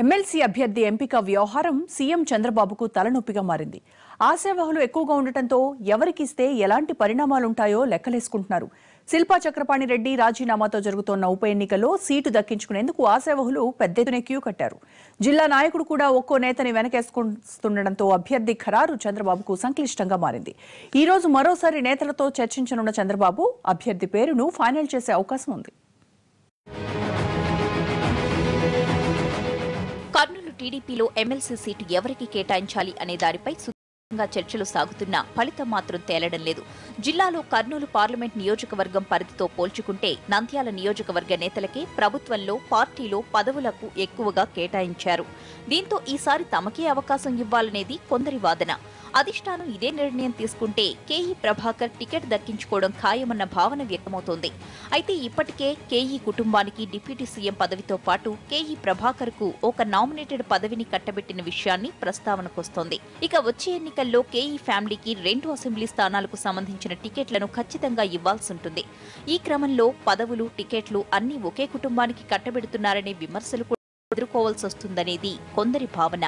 MLC అభ్యర్థి ఎంపిక వ్యవహారం సీఎం చంద్రబాబుకు తలనొప్పిగా మారింది ఆశావహులు ఎక్కువగా ఉండటంతో ఎవరికిస్తే ఎలాంటి పరిణామాలుంటాయో లెక్కలేసుకుంటున్నారు శిల్పా చక్రపాణి రెడ్డి రాజీనామాతో జరుగుతోన్న ఉప ఎన్నికల్లో సీటు దక్కించుకునేందుకు ఆశావహులు పెద్ద ఎత్తున క్యూ కట్టారు జిల్లా నాయకుడు కూడా ఒక్కో నేతని వెనకేసుకుంటుండటంతో అభ్యర్థి ఖరారు చంద్రబాబుకు సంక్లిష్టంగా మారింది ఈ రోజు మరోసారి నేతలతో చర్చించనున్న చంద్రబాబు అభ్యర్థి పేరును ఫైనల్ చేసే అవకాశం ఉంది కర్నూలు టీడీపీలో ఎమ్మెల్సీ సీటు ఎవరికి కేటాయించాలి అనే దానిపై సుదీర్ఘంగా చర్చలు సాగుతున్నా ఫలితం మాత్రం తేలడం లేదు జిల్లాలో కర్నూలు పార్లమెంట్ నియోజకవర్గం పరిధితో పోల్చుకుంటే నంద్యాల నియోజకవర్గ నేతలకే ప్రభుత్వంలో పార్టీలో పదవులకు ఎక్కువగా కేటాయించారు దీంతో ఈసారి తమకే అవకాశం ఇవ్వాలనేది కొందరి వాదన అధిష్టానం ఇదే నిర్ణయం తీసుకుంటే కేఈ ప్రభాకర్ టికెట్ దక్కించుకోవడం ఖాయమన్న భావన వ్యక్తమవుతోంది అయితే ఇప్పటికే కేఈ కుటుంబానికి డిప్యూటీ సీఎం పదవితో పాటు కేఈ ప్రభాకర్ కు ఒక నామినేటెడ్ పదవిని కట్టబెట్టిన విషయాన్ని ప్రస్తావనకొస్తోంది ఇక వచ్చే ఎన్నికల్లో కేఈ ఫ్యామిలీకి రెండు అసెంబ్లీ స్థానాలకు సంబంధించిన టికెట్లను ఖచ్చితంగా ఇవ్వాల్సి ఉంటుంది ఈ క్రమంలో పదవులు టికెట్లు అన్ని ఒకే కుటుంబానికి కట్టబెడుతున్నారనే విమర్శలు కూడా ఎదుర్కోవాల్సి వస్తుందనేది కొందరి భావన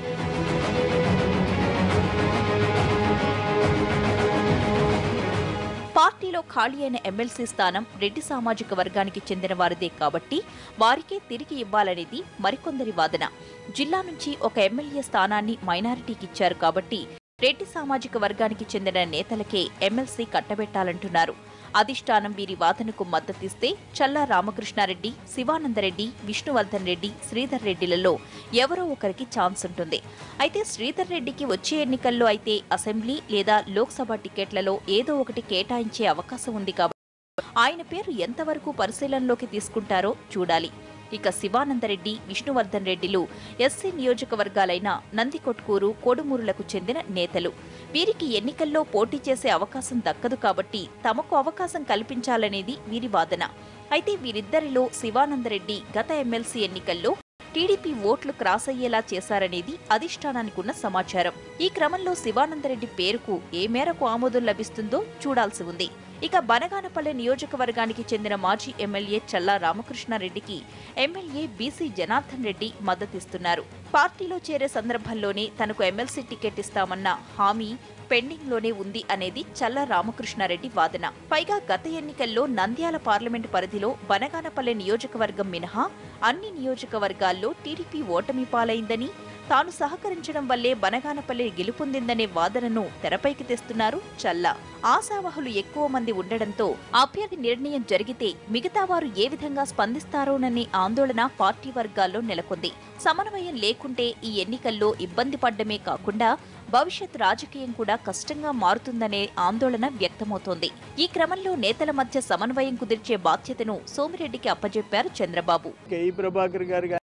పార్టీలో ఖాళీ అయిన ఎమ్మెల్సీ స్థానం రెడ్డి సామాజిక వర్గానికి చెందిన వారిదే కాబట్టి వారికే తిరిగి ఇవ్వాలనేది మరికొందరి వాదన జిల్లా నుంచి ఒక ఎమ్మెల్యే స్థానాన్ని మైనారిటీకి ఇచ్చారు కాబట్టి రెడ్డి సామాజిక వర్గానికి చెందిన నేతలకే ఎమ్మెల్సీ కట్టబెట్టాలంటున్నారు అధిష్టానం వీరి వాదనకు మద్దతిస్తే చల్లా రామకృష్ణారెడ్డి శివానందరెడ్డి విష్ణువర్ధన్ రెడ్డి శ్రీధర్ రెడ్డిలలో ఎవరో ఒకరికి ఛాన్స్ ఉంటుంది అయితే శ్రీధర్ రెడ్డికి వచ్చే ఎన్నికల్లో అయితే అసెంబ్లీ లేదా లోక్సభ టికెట్లలో ఏదో ఒకటి కేటాయించే అవకాశం ఉంది కాబట్టి ఆయన పేరు ఎంతవరకు పరిశీలనలోకి తీసుకుంటారో చూడాలి ఇక శివానందరెడ్డి విష్ణువర్ధన్ రెడ్డిలు ఎస్సీ నియోజకవర్గాలైన నందికొట్కూరు కోడుమూరులకు చెందిన నేతలు వీరికి ఎన్నికల్లో పోటీ చేసే అవకాశం దక్కదు కాబట్టి తమకు అవకాశం కల్పించాలనేది వీరి వాదన అయితే వీరిద్దరిలో శివానందరెడ్డి గత ఎమ్మెల్సీ ఎన్నికల్లో టీడీపీ ఓట్లు క్రాస్ అయ్యేలా చేశారనేది అధిష్టానానికి ఉన్న సమాచారం ఈ క్రమంలో శివానందరెడ్డి పేరుకు ఏ మేరకు ఆమోదం లభిస్తుందో చూడాల్సి ఉంది ఇక బనగానపల్లె నియోజకవర్గానికి చెందిన మాజీ ఎమ్మెల్యే చల్లా రామకృష్ణారెడ్డికి ఎమ్మెల్యే బీసీ జనార్దన్ రెడ్డి మద్దతిస్తున్నారు పార్టీలో చేరే సందర్భంలోనే తనకు ఎమ్మెల్సీ టికెట్ ఇస్తామన్న హామీ పెండింగ్ లోనే ఉంది అనేది చల్లా రామకృష్ణారెడ్డి వాదన పైగా గత ఎన్నికల్లో నంద్యాల పార్లమెంటు పరిధిలో బనగానపల్లె నియోజకవర్గం మినహా అన్ని నియోజకవర్గాల్లో టీడీపీ ఓటమి పాలైందని తాను సహకరించడం వల్లే బనగానపల్లి గెలుపొందిందనే వాదనను తెరపైకి తెస్తున్నారు చల్లా ఆశావహులు ఎక్కువ మంది ఉండడంతో అభ్యర్థి నిర్ణయం జరిగితే మిగతా వారు ఏ విధంగా స్పందిస్తారోననే ఆందోళన పార్టీ వర్గాల్లో నెలకొంది సమన్వయం లేకుంటే ఈ ఎన్నికల్లో ఇబ్బంది పడ్డమే కాకుండా భవిష్యత్ రాజకీయం కూడా కష్టంగా మారుతుందనే ఆందోళన వ్యక్తమవుతోంది ఈ క్రమంలో నేతల మధ్య సమన్వయం కుదిర్చే బాధ్యతను సోమిరెడ్డికి అప్పజెప్పారు చంద్రబాబు కేఈ ప్రభాకర్ గారు గారి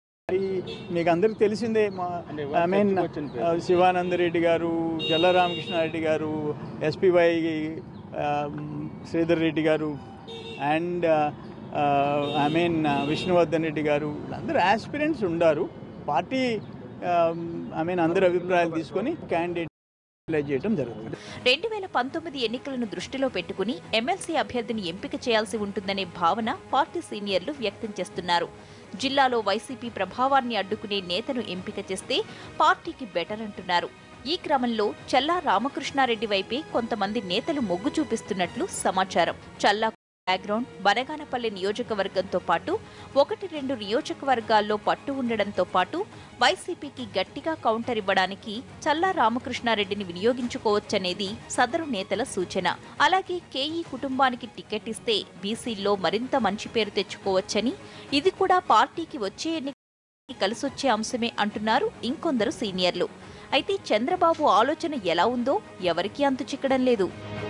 మీకు అందరికి తెలిసిందే మా ఐ మీన్ శివానంద రెడ్డి గారు జల్ల రామకృష్ణారెడ్డి గారు SPY Sridhar Reddy garu and I mean Vishnuvardhan Reddy garu వీళ్ళందరూ ఆస్పిరెంట్స్ ఉండారు పార్టీ ఐ మీన్ అందరి అభిప్రాయాలు తీసుకొని క్యాండిడేట్ చేయడం జరుగుతుంది రెండు వేల పంతొమ్మిది ఎన్నికలను దృష్టిలో పెట్టుకుని ఎమ్మెల్సీ అభ్యర్థిని ఎంపిక చేయాల్సి ఉంటుందనే భావన పార్టీ సీనియర్లు వ్యక్తం చేస్తున్నారు జిల్లాలో వైసీపీ ప్రభావాన్ని అడ్డుకునే నేతను ఎంపిక చేస్తే పార్టీకి బెటర్ అంటున్నారు ఈ క్రమంలో చల్లా రామకృష్ణారెడ్డి వైపే కొంతమంది నేతలు మొగ్గు చూపిస్తున్నట్లు సమాచారం చల్లా బ్యాక్గ్రౌండ్ బనగానపల్లి నియోజకవర్గంతో పాటు ఒకటి రెండు నియోజకవర్గాల్లో పట్టు ఉండడంతో పాటు వైసీపీకి గట్టిగా కౌంటర్ ఇవ్వడానికి చల్లా రామకృష్ణారెడ్డిని వినియోగించుకోవచ్చనేది సదరు నేతల సూచన అలాగే కేఈ కుటుంబానికి టికెట్ ఇస్తే బీసీల్లో మరింత మంచి పేరు తెచ్చుకోవచ్చని ఇది కూడా పార్టీకి వచ్చే ఎన్నిక కలిసొచ్చే అంశమే అంటున్నారు ఇంకొందరు సీనియర్లు అయితే చంద్రబాబు ఆలోచన ఎలా ఉందో ఎవరికీ అంతు చిక్కడం లేదు